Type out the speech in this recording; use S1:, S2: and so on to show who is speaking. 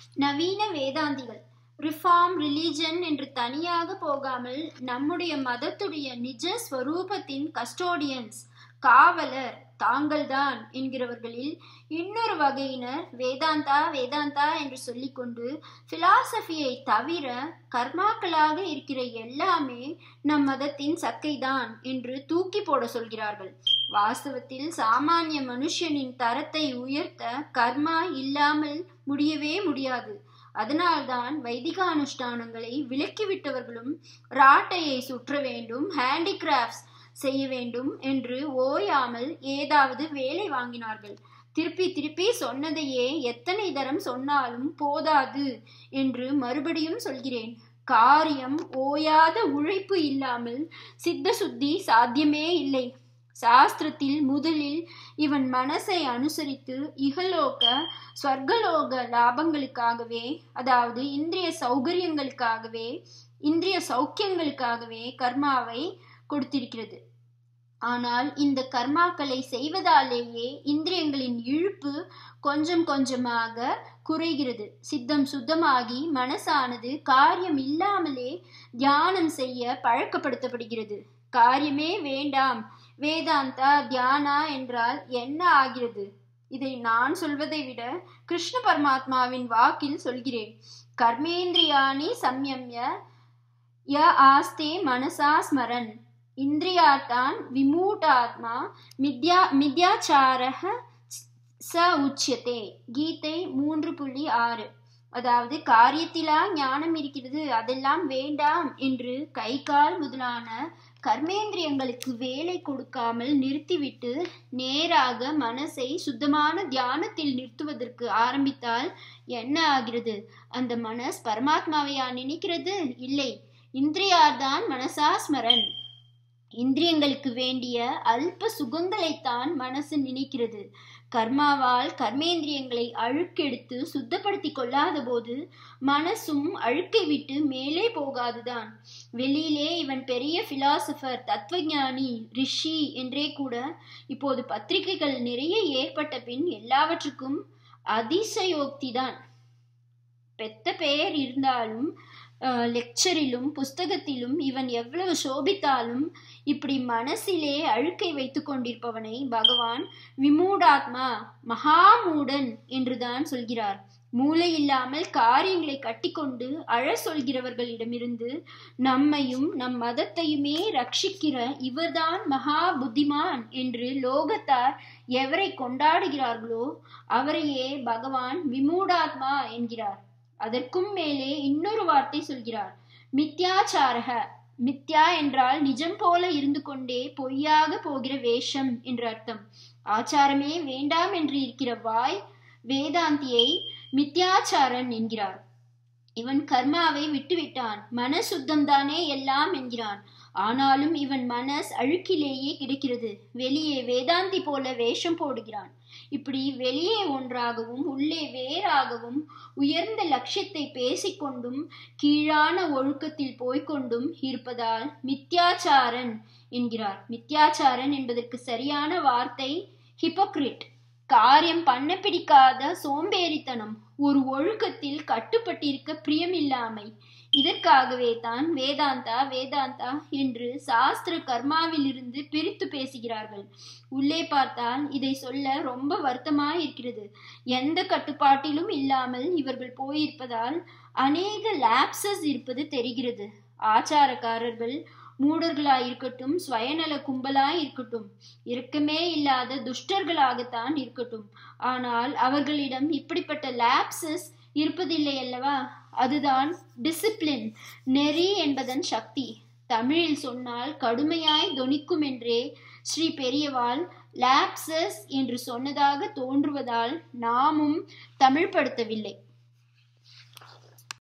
S1: நவீன வேதாந்திகள் reform religion என்று தனியாக போகாமல் நம்முடைய மதத்துடைய நிஜ ஸ்வரூபத்தின் கஸ்டோடியன்ஸ் காவலர் தாங்கள்தான் என்கிறவர்களில் இன்னொரு வகையினர் வேதாந்தா வேதாந்தா என்று சொல்லிக்கொண்டு பிலாசபியை தவிர கர்மாக்களாக இருக்கிற எல்லாமே நம் மதத்தின் சக்கைதான் என்று தூக்கி போட சொல்கிறார்கள் வாஸ்தவத்தில் சாமானிய மனுஷனின் தரத்தை உயர்த்த கர்மா இல்லாமல் முடியவே முடியாது அதனால்தான் வைதிக அனுஷ்டானங்களை விலக்கிவிட்டவர்களும் ராட்டையை சுற்ற வேண்டும் ஹேண்டிகிராஃப்ட்ஸ் செய்ய வேண்டும் என்று ஓயாமல் ஏதாவது வேலை வாங்கினார்கள் திருப்பி திருப்பி சொன்னதையே எத்தனை தரம் சொன்னாலும் போதாது என்று மறுபடியும் சொல்கிறேன் காரியம் ஓயாத உழைப்பு இல்லாமல் சித்த சுத்தி சாத்தியமே இல்லை சாஸ்திரத்தில் முதலில் இவன் மனசை அனுசரித்து இகலோக ஸ்வர்கலோக லாபங்களுக்காகவே அதாவது இந்திரிய சௌகரியங்களுக்காகவே இந்திரிய சௌக்கியங்களுக்காகவே கர்மாவை கொடுத்திருக்கிறது ஆனால் இந்த கர்மாக்களை செய்வதாலேயே இந்திரியங்களின் இழுப்பு கொஞ்சம் கொஞ்சமாக குறைகிறது சித்தம் சுத்தமாகி மனசானது காரியம் இல்லாமலே தியானம் செய்ய பழக்கப்படுத்தப்படுகிறது காரியமே வேண்டாம் வேதாந்தா தியானா என்றால் என்ன ஆகிறது இதை நான் சொல்வதை விட கிருஷ்ண பரமாத்மாவின் வாக்கில் சொல்கிறேன் கர்மேந்திரியாணி சம்யம்ய ய ஆஸ்தே மனசா ஸ்மரன் இந்திரியாத்தான் விமூட்டாத்மா மித்யா மித்யாச்சாரக ச உச்சியத்தே கீதை மூன்று புள்ளி ஆறு அதாவது காரியத்திலா ஞானம் இருக்கிறது அதெல்லாம் வேண்டாம் என்று கை கால் முதலான கர்மேந்திரியங்களுக்கு வேலை கொடுக்காமல் நிறுத்திவிட்டு நேராக மனசை சுத்தமான தியானத்தில் நிறுத்துவதற்கு ஆரம்பித்தால் என்ன ஆகிறது அந்த மனஸ் பரமாத்மாவையா நினைக்கிறது இல்லை இந்திரியார்தான் மனசா ஸ்மரன் இந்திரியங்களுக்கு வேண்டிய அல்ப சுகங்களைத்தான் மனசு நினைக்கிறது கர்மாவால் கர்மேந்திரியங்களை அழுக்கெடுத்து சுத்தப்படுத்தி கொள்ளாத போது மனசும் அழுக்கை விட்டு மேலே போகாதுதான் வெளியிலே இவன் பெரிய பிலாசபர் தத்துவஞானி ரிஷி என்றே கூட இப்போது பத்திரிகைகள் நிறைய ஏற்பட்ட பின் எல்லாவற்றுக்கும் அதிசயோக்தி தான் பெத்த பெயர் இருந்தாலும் லெக்சரிலும் புஸ்தகத்திலும் இவன் எவ்வளவு சோபித்தாலும் இப்படி மனசிலே அழுக்கை வைத்து கொண்டிருப்பவனை பகவான் விமூடாத்மா மகாமூடன் என்றுதான் சொல்கிறார் மூளை இல்லாமல் காரியங்களை கட்டிக்கொண்டு அழ சொல்கிறவர்களிடமிருந்து நம்மையும் நம் மதத்தையுமே ரட்சிக்கிற இவர்தான் மகா புத்திமான் என்று லோகத்தார் எவரை கொண்டாடுகிறார்களோ அவரையே பகவான் விமூடாத்மா என்கிறார் அதற்கும் மேலே இன்னொரு வார்த்தை சொல்கிறார் மித்யாச்சாரக மித்யா என்றால் நிஜம் போல இருந்து கொண்டே பொய்யாக போகிற வேஷம் என்று அர்த்தம் ஆச்சாரமே வேண்டாம் என்று இருக்கிற வாய் வேதாந்தியை மித்யாச்சாரன் என்கிறார் இவன் கர்மாவை விட்டுவிட்டான் மன சுத்தம்தானே எல்லாம் என்கிறான் ஆனாலும் இவன் மனஸ் அழுக்கிலேயே கிடைக்கிறது வெளியே வேதாந்தி போல வேஷம் போடுகிறான் இப்படி வெளியே ஒன்றாகவும் உள்ளே வேறாகவும் உயர்ந்த லட்சியத்தை பேசிக்கொண்டும் கீழான ஒழுக்கத்தில் போய்கொண்டும் இருப்பதால் மித்யாச்சாரன் என்கிறார் மித்யாச்சாரன் என்பதற்கு சரியான வார்த்தை ஹிப்போக்ரிட் காரியம் பண்ண பிடிக்காத சோம்பேறித்தனம் ஒரு ஒழுக்கத்தில் கட்டுப்பட்டிருக்க பிரியமில்லாமை இதற்காகவே தான் வேதாந்தா வேதாந்தா என்று சாஸ்திர கர்மாவிலிருந்து பிரித்து பேசுகிறார்கள் உள்ளே பார்த்தால் இதை சொல்ல ரொம்ப வருத்தமாய் இருக்கிறது எந்த கட்டுப்பாட்டிலும் இல்லாமல் இவர்கள் போயிருப்பதால் அநேக லேப்சஸ் இருப்பது தெரிகிறது ஆச்சாரக்காரர்கள் மூடர்களாய் இருக்கட்டும் ஸ்வயநல கும்பலாய் இருக்கட்டும் இறக்கமே இல்லாத துஷ்டர்களாகத்தான் இருக்கட்டும் ஆனால் அவர்களிடம் இப்படிப்பட்ட லேப்சஸ் இருப்பதில்லை அல்லவா அதுதான் டிசிப்ளின் நெறி என்பதன் சக்தி தமிழில் சொன்னால் கடுமையாய் தொனிக்கும் என்றே ஸ்ரீ பெரியவாள் லாப்சஸ் என்று சொன்னதாக தோன்றுவதால் நாமும் தமிழ்படுத்தவில்லை